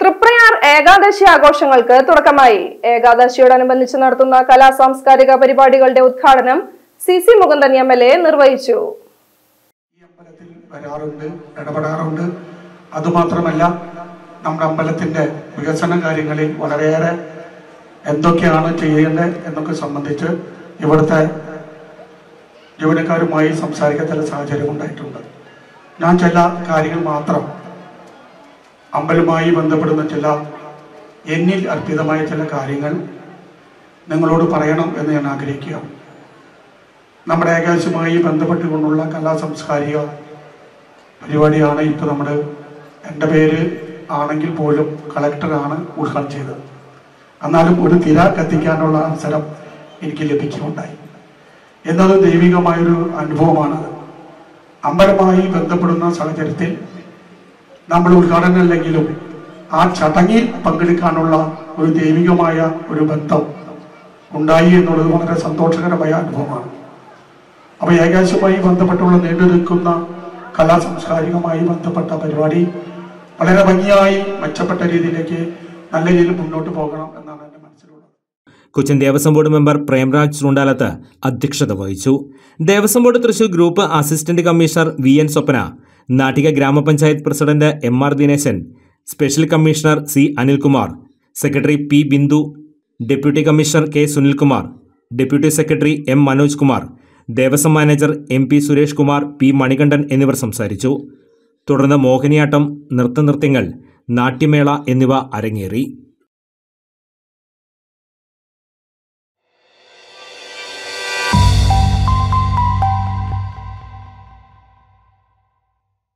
തൃപ്രയാർ ഏകാദശി ആഘോഷങ്ങൾക്ക് തുടക്കമായി ഏകാദശിയോടനുബന്ധിച്ച് നടത്തുന്ന കലാ സാംസ്കാരിക പരിപാടികളുടെ ഉദ്ഘാടനം C C Mukundan M L A നിർവഹിച്ചു ഈ അമ്പലത്തിൽ വരാറുണ്ട് ഇടപെടാറുണ്ട് അതുമാത്രമല്ല നമ്മുടെ അമ്പലത്തിന്റെ വികസന കാര്യങ്ങളിൽ വളരെയേറെ എന്തൊക്കെയാണ് ചെയ്യേണ്ടത് എന്നൊക്കെ സംബന്ധിച്ച് ഇവിടുത്തെ ജീവനക്കാരുമായി സംസാരിക്കാൻ ചില സാഹചര്യം ഉണ്ടായിട്ടുണ്ട് ഞാൻ ചില കാര്യങ്ങൾ മാത്രം അമ്പലവുമായി ബന്ധപ്പെടുന്ന ചില എന്നിൽ അർപ്പിതമായ ചില കാര്യങ്ങൾ നിങ്ങളോട് പറയണം എന്ന് ഞാൻ ആഗ്രഹിക്കുകയാണ് നമ്മുടെ ഏകാദശിയുമായി ബന്ധപ്പെട്ടുകൊണ്ടുള്ള കലാ സാംസ്കാരിക പരിപാടിയാണ് ഇപ്പോൾ നമ്മൾ എൻ്റെ പേര് ആണെങ്കിൽ പോലും കളക്ടറാണ് ഉദ്ഘാടനം ചെയ്തത് എന്നാലും ഒരു തിര കത്തിക്കാനുള്ള അവസരം എനിക്ക് ലഭിക്കുകയുണ്ടായി എന്നത് ദൈവികമായൊരു അനുഭവമാണത് അമ്പലമായി ബന്ധപ്പെടുന്ന സാഹചര്യത്തിൽ നമ്മൾ ഉദ്ഘാടനം അല്ലെങ്കിലും ആ ചടങ്ങിൽ പങ്കെടുക്കാനുള്ള ഒരു ദൈവികമായ ഒരു ബന്ധം ഉണ്ടായി എന്നുള്ളത് വളരെ സന്തോഷകരമായ അനുഭവമാണ് അപ്പൊ ഏകാശവുമായി ബന്ധപ്പെട്ടുള്ള നീണ്ടു നിൽക്കുന്ന കലാ സാംസ്കാരികമായി ബന്ധപ്പെട്ട പരിപാടി വളരെ ഭംഗിയായി മെച്ചപ്പെട്ട രീതിയിലേക്ക് നല്ല രീതിയിൽ മുന്നോട്ട് പോകണം എന്നാണ് എൻ്റെ മനസ്സിലുള്ളത് കൊച്ചിൻ ദേവസ്വം ബോർഡ് മെമ്പർ പ്രേംരാജ് ചൂണ്ടാലത്ത് അധ്യക്ഷത വഹിച്ചു Devaswom board Thrissur group assistant commissioner V N Swapna Nattika grama panchayat president M R Dineshan special commissioner C Anilkumar secretary P Bindu deputy commissioner K Sunilkumar deputy secretary M Manoj Kumar Devaswom manager M P Suresh Kumar P Manikandan എന്നിവർ സംസാരിച്ചു തുടർന്ന് മോഹിനിയാട്ടം നൃത്തനൃത്യങ്ങൾ നാട്യമേള എന്നിവ അരങ്ങേറി